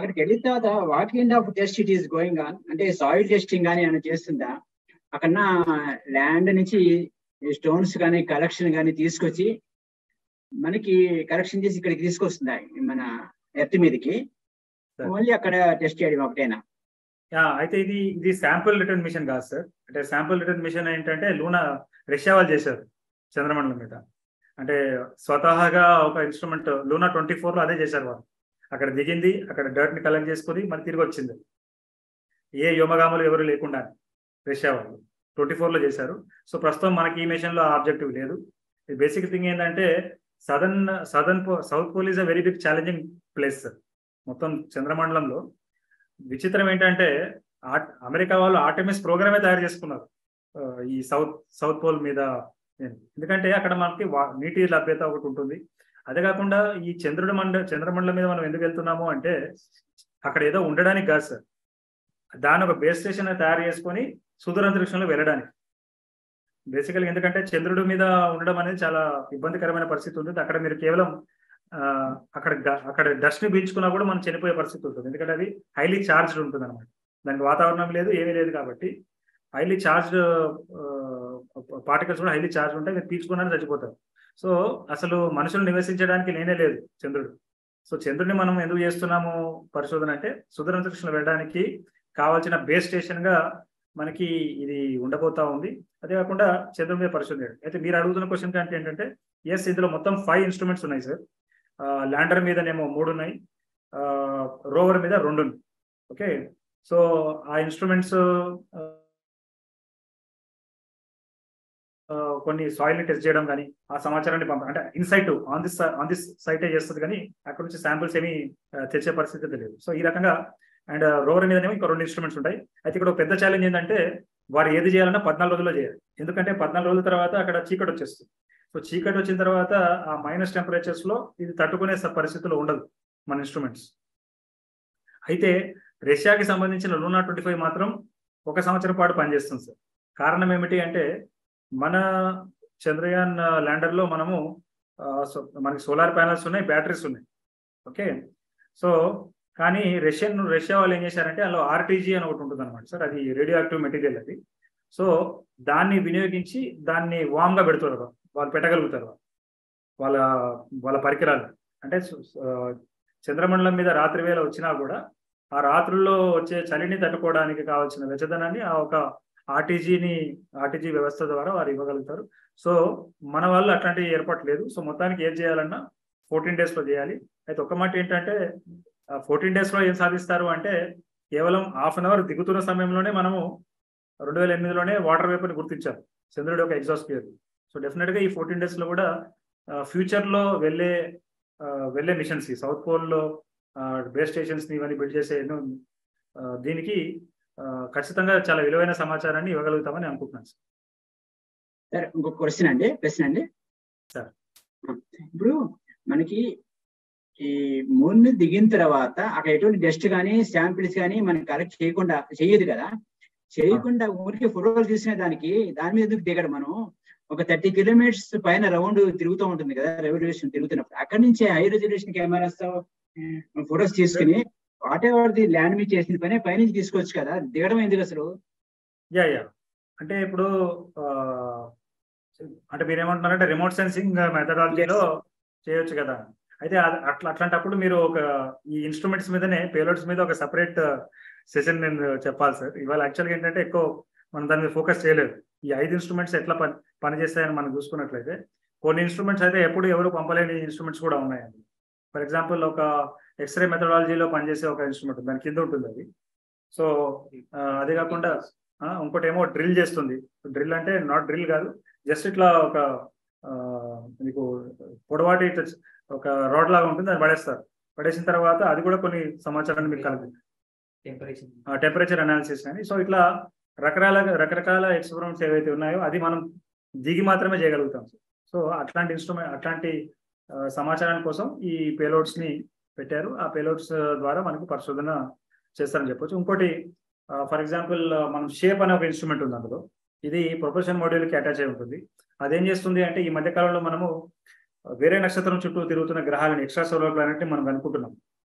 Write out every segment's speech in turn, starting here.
అక్కడికి వెళ్ళిన తర్వాత what kind of test it is going on అంటే సాయిల్ టెస్టింగ్ కానీ ఏమైనా చేస్తుందా అక్కడ ల్యాండ్ నుంచి స్టోన్స్ కానీ కలెక్షన్ కానీ తీసుకొచ్చి మనకి కలెక్షన్ చేసి ఇక్కడికి తీసుకొస్తుందా మన ఎర్త్ మీదకి Sir. ఓన్లీ అక్కడ టెస్ట్ చేయడం ఒకటేనా యా, అయితే ఇది ఇది శాంపుల్ రిటర్న్ మిషన్ కాదు సార్ అంటే శాంపుల్ రిటర్న్ మిషన్ ఏంటంటే లూనా రష్యా వాళ్ళు చేశారు చంద్రమండలం మీద అంటే స్వతహాగా ఒక ఇన్స్ట్రుమెంట్ లూనా ట్వంటీ ఫోర్ లో అదే చేశారు వాళ్ళు అక్కడ దిగింది అక్కడ డర్ట్ ని కలెక్ట్ చేసుకుని మళ్ళీ తిరిగి వచ్చింది ఏ వ్యోమగాములు ఎవరు లేకుండా రష్యా వాళ్ళు ట్వంటీ ఫోర్ లో చేశారు సో ప్రస్తుతం మనకి ఈ మిషన్ లో ఆబ్జెక్టివ్ లేదు బేసిక్ థింగ్ ఏంటంటే southern southern south pole is a very big challenging place sir మొత్తం చంద్రమండలంలో విచిత్రం ఏంటంటే ఆ- అమెరికా వాళ్ళు ఆర్టమిస్ ప్రోగ్రామే తయారు చేసుకున్నారు ఆ, ఈ సౌత్ సౌత్ పోల్ మీద ఎందుకంటే అక్కడ మనకి వా- నీటి లభ్యత ఒకటి ఉంటుంది అదే కాకుండా ఈ చంద్రుడి మండ చంద్రమండలం మీద మనం ఎందుకు వెళ్తున్నాము అంటే అక్కడ ఏదో ఉండడానికి కాదు సార్ దాని ఒక బేస్ స్టేషన్ తయారు చేసుకొని సుదూర అంతరిక్షంలో వెళ్ళడానికి బేసికల్గా ఎందుకంటే చంద్రుడి మీద ఉండడం అనేది చాలా ఇబ్బందికరమైన పరిస్థితి ఉంటుంది అక్కడ మీరు కేవలం ఆ, అక్కడ డ- అక్కడ డస్ట్ ని పీల్చుకున్నా కూడా మనం చనిపోయే పరిస్థితి ఉంటుంది ఎందుకంటే అది హైలీ చార్జ్డ్ ఉంటుంది అనమాట దానికి వాతావరణం లేదు ఏమీ లేదు కాబట్టి హైలీ చార్జ్డ్ పార్టికల్స్ కూడా హైలీ చార్జ్ ఉంటాయి మీరు పీల్చుకున్నా చచ్చిపోతారు సో అసలు మనుషులు నివసించడానికి లేనే లేదు చంద్రుడు సో చంద్రుడిని మనం ఎందుకు చేస్తున్నాము పరిశోధన అంటే సుదూర అంతరిక్షంలో వెళ్ళడానికి కావాల్సిన బేస్ స్టేషన్ గా మనకి ఇది ఉండబోతా ఉంది అదే కాకుండా చంద్రుడి మీద పరిశోధన చేయడం అయితే మీరు అడుగుతున్న క్వశ్చన్ అంటే ఏంటంటే ఎస్ ఇందులో మొత్తం ఫైవ్ ఇన్స్ట్రుమెంట్స్ ఉన్నాయి సార్ ల్యాండర్ మీదనేమో మూడు ఉన్నాయి రోవర్ మీద రెండు ఉన్నాయి ఓకే సో ఆ ఇన్స్ట్రుమెంట్స్ కొన్ని సాయిల్ ని టెస్ట్ చేయడం కానీ ఆ సమాచారాన్ని పంప అంటే insight on this on this సైటే చేస్తుంది కానీ అక్కడ నుంచి శాంపిల్స్ ఏమి ఆ, తెచ్చే పరిస్థితి అయితే లేదు సో ఈ రకంగా అండ్ రోవర్ మీదనేమో ఇంకా రెండు ఇన్స్ట్రుమెంట్స్ ఉంటాయి అయితే ఇక్కడ ఒక పెద్ద ఛాలెంజ్ ఏంటంటే వారు ఏది చేయాలన్నా పద్నాలుగు రోజుల్లో చేయాలి ఎందుకంటే పద్నాలుగు రోజుల తర్వాత అక్కడ చీకటి వచ్చేస్తుంది సో చీకటి వచ్చిన తర్వాత ఆ మైనస్ టెంపరేచర్స్ లో ఇది తట్టుకునే స- పరిస్థితిలో ఉండదు మన ఇన్స్ట్రుమెంట్స్ అయితే రష్యాకి సంబంధించిన లూనా ట్వంటీ ఫైవ్ మాత్రం ఒక సంవత్సరం పాటు పనిచేస్తుంది సార్ కారణం ఏమిటి అంటే మన చంద్రయాన్ ల్యాండర్ లో మనము ఆ, సో- మనకి సోలార్ ప్యానల్స్ ఉన్నాయి బ్యాటరీస్ ఉన్నాయి ఓకే సో కానీ రష్యన్ రష్యా వాళ్ళు ఏం చేశారంటే అందులో ఆర్టీజీ అని ఒకటి ఉంటుంది అనమాట సార్ అది రేడియో యాక్టివ్ మెటీరియల్ అది సో దాన్ని వినియోగించి దాన్ని వామ్ గా పెడుతారు వాళ్ళు. వాళ్ళు పెట్టగలుగుతారు వాళ్ళ వాళ్ళ పరికరాలు అంటే సు- ఆ, చంద్రమండలం మీద రాత్రి వేళ వచ్చినా కూడా ఆ రాత్రుల్లో వచ్చే చలిని తట్టుకోవడానికి కావాల్సిన వెచ్చదనాన్ని ఆ ఒక ఆర్టీజీని ఆర్టీజీ వ్యవస్థ ద్వారా వారు ఇవ్వగలుగుతారు సో మన వాళ్ళు అట్లాంటి ఏర్పాటు లేదు సో మొత్తానికి ఏం చేయాలన్నా ఫోర్టీన్ డేస్ లో చేయాలి అయితే ఒక మాట ఏంటంటే ఫోర్టీన్ డేస్ లో ఏం సాధిస్తారు అంటే కేవలం హాఫ్ అన్ అవర్ దిగుతున్న సమయంలోనే మనము రెండు వేల ఎనిమిదిలోనే వాటర్ వేపర్ గుర్తించారు చంద్రుడి యొక్క ఎగ్జాస్ట్ పేరు సో డెఫినెట్ గా ఈ ఫోర్టీన్ డేస్ లో కూడా ఫ్యూచర్ లో వెళ్ళే ఆ, వెళ్ళే మిషన్స్ ఈ సౌత్ పోల్ లో బేస్ స్టేషన్స్ ని ఇవన్నీ బిల్డ్ చేసే ఎన్నో ఆ, దీనికి ఆ, ఖచ్చితంగా చాలా విలువైన సమాచారాన్ని ఇవ్వగలుగుతామని అనుకుంటున్నాను సార్ సరే ఇంకొక క్వశ్చన్ అండి ప్రశ్న అండి సార్. ఇప్పుడు మనకి ఈ మూన్ మీద దిగిన తర్వాత అక్కడ ఎటువంటి డస్ట్ కానీ శాంపిల్స్ కానీ మనం కలెక్ట్ చేయకుండా చేయదు కదా చేయకుండా ఊరికి ఫోటోలు తీసిన దానికి దాని మీద ఎందుకు దిగడం మనం ఒక థర్టీ కిలోమీటర్స్ పైన రౌండ్ తిరుగుతూ ఉంటుంది కదా రెవల్యూషన్ తిరుగుతున్నప్పుడు అక్కడి నుంచి హై రెజల్యూషన్ కెమెరాస్ ఫొటోస్ తీసుకుని వాట్ ఎవర్ ది ల్యాండ్ మీద చేసిన పని పైనుంచి తీసుకోవచ్చు కదా దిగడం ఎందుకు అసలు యా యా అంటే ఇప్పుడు ఆ, అంటే మీరు ఏమంటున్నారంటే రిమోట్ సెన్సింగ్ మెథడాలజీలో చేయొచ్చు కదా అయితే అది అట్లా అట్లాంటప్పుడు మీరు ఒక ఈ ఇన్స్ట్రుమెంట్స్ మీదనే పేలోడ్స్ మీద ఒక సపరేట్ సెషన్ నేను చెప్పాలి సార్ ఇవాళ యాక్చువల్గా ఏంటంటే ఎక్కువ మనం దాని మీద ఫోకస్ చేయలేదు ఈ ఐదు ఇన్స్ట్రుమెంట్స్ ఎట్లా పని పనిచేస్తాయని మనం చూసుకున్నట్లయితే కొన్ని ఇన్స్ట్రుమెంట్స్ అయితే ఎప్పుడు ఎవరు పంపలేని ఇన్స్ట్రుమెంట్స్ కూడా ఉన్నాయండి ఫర్ ఎగ్జాంపుల్ ఒక ఎక్స్రే మెథడాలజీలో పనిచేసే ఒక ఇన్స్ట్రుమెంట్ దాని కింద ఉంటుంది అది సో అదే కాకుండా ఆ, ఇంకోటి ఏమో డ్రిల్ చేస్తుంది డ్రిల్ అంటే నాట్ డ్రిల్ కాదు జస్ట్ ఇట్లా ఒక ఆ, మీకు పొడవాటి ఇట్లా ఒక రాడ్ లాగా ఉంటుంది అది పడేస్తారు పడేసిన తర్వాత అది కూడా కొన్ని సమాచారాన్ని మీకు కలుగుతుంది టెంపరేచర్ టెంపరేచర్ అనాలిసిస్ అని సో ఇట్లా రకరకాల రకరకాల ఎక్స్పెరిమెంట్స్ ఏవైతే ఉన్నాయో అది మనం దిగి మాత్రమే చేయగలుగుతాం సో అట్లాంటి ఇన్స్ట్రుమెంట్ అట్లాంటి ఆ, సమాచారం కోసం ఈ పేలోడ్స్ ని పెట్టారు ఆ పేలోడ్స్ ద్వారా మనకు పరిశోధన చేస్తారని చెప్పొచ్చు ఇంకోటి ఫర్ ఎగ్జాంపుల్ మనం షేప్ అనే ఒక ఇన్స్ట్రుమెంట్ ఉంది అందులో ఇది ప్రొపల్షన్ మోడ్యూల్ కి అటాచ్ అయి ఉంటుంది అదేం చేస్తుంది అంటే ఈ మధ్య కాలంలో మనము వేరే నక్షత్రం చుట్టూ తిరుగుతున్న గ్రహాలను ఎక్స్ట్రా సోలార్ ప్లానెట్ ని మనం అనుకుంటున్నాం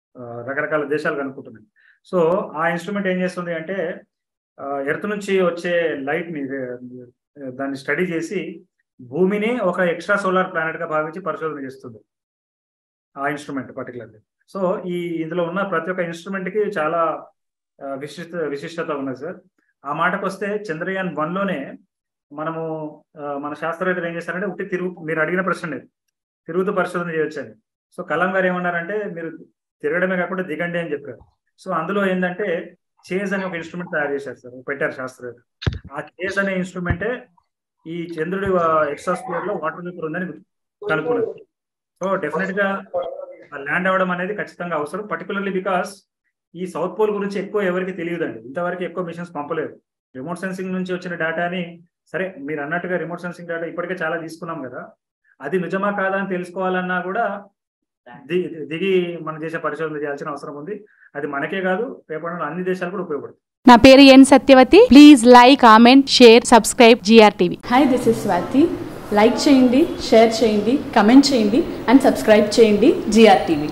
ఆ, రకరకాల దేశాలు కనుక్కుంటున్నాయి సో ఆ ఇన్స్ట్రుమెంట్ ఏం చేస్తుంది అంటే ఎర్త్ నుంచి వచ్చే లైట్ ని ఆ, దాన్ని స్టడీ చేసి భూమిని ఒక ఎక్స్ట్రా సోలార్ ప్లానెట్ గా భావించి పరిశోధన చేస్తుంది ఆ ఇన్స్ట్రుమెంట్ పర్టికులర్లీ సో ఈ ఇందులో ఉన్న ప్రతి ఒక్క ఇన్స్ట్రుమెంట్ కి చాలా ఆ, విశిష్ట విశిష్టత ఉన్నది సార్ ఆ మాటకు వస్తే చంద్రయాన్ వన్ లోనే మనము ఆ, మన శాస్త్రవేత్తలు ఏం చేశారంటే ఉట్టి తిరుగు మీరు అడిగిన ప్రశ్న ఇది. తిరుగుతూ పరిశోధన చేయొచ్చని సో కలాం గారు ఏమన్నారంటే మీరు తిరగడమే కాకుండా దిగండి అని చెప్పారు సో అందులో ఏంటంటే చేజ్ అనే ఒక ఇన్స్ట్రుమెంట్ తయారు చేశారు సార్ పెట్టారు శాస్త్రవేత్త ఆ చేజ్ అనే ఇన్స్ట్రుమెంటే ఈ చంద్రుడి ఎక్స్ట్రాస్పియర్ లో వాటర్ వేపర్ ఉందని కనుక్కున్నది సో డెఫినెట్ గా ల్యాండ్ అవ్వడం అనేది ఖచ్చితంగా అవసరం పర్టికులర్లీ బికాస్ ఈ సౌత్ పోల్ గురించి ఎక్కువ ఎవరికి తెలియదండి ఇంతవరకు ఎక్కువ మిషన్స్ పంపలేదు రిమోట్ సెన్సింగ్ నుంచి వచ్చిన డేటాని సరే మీరు అన్నట్టుగా రిమోట్ సెన్సింగ్ డేటా ఇప్పటికే చాలా తీసుకున్నాం కదా అది నిజమా కాదా అని తెలుసుకోవాలన్నా కూడా ది- దిగి మనం చేసే పరిశోధన చేయాల్సిన అవసరం ఉంది అది మనకే కాదు రేపటి అన్ని దేశాలు కూడా ఉపయోగపడుతుంది నా పేరు N Satyavathi please like comment share subscribe GR TV hi this is Swathi like చేయండి షేర్ చేయండి కమెంట్ చేయండి అండ్ సబ్స్క్రైబ్ చేయండి జిఆర్ టీవీ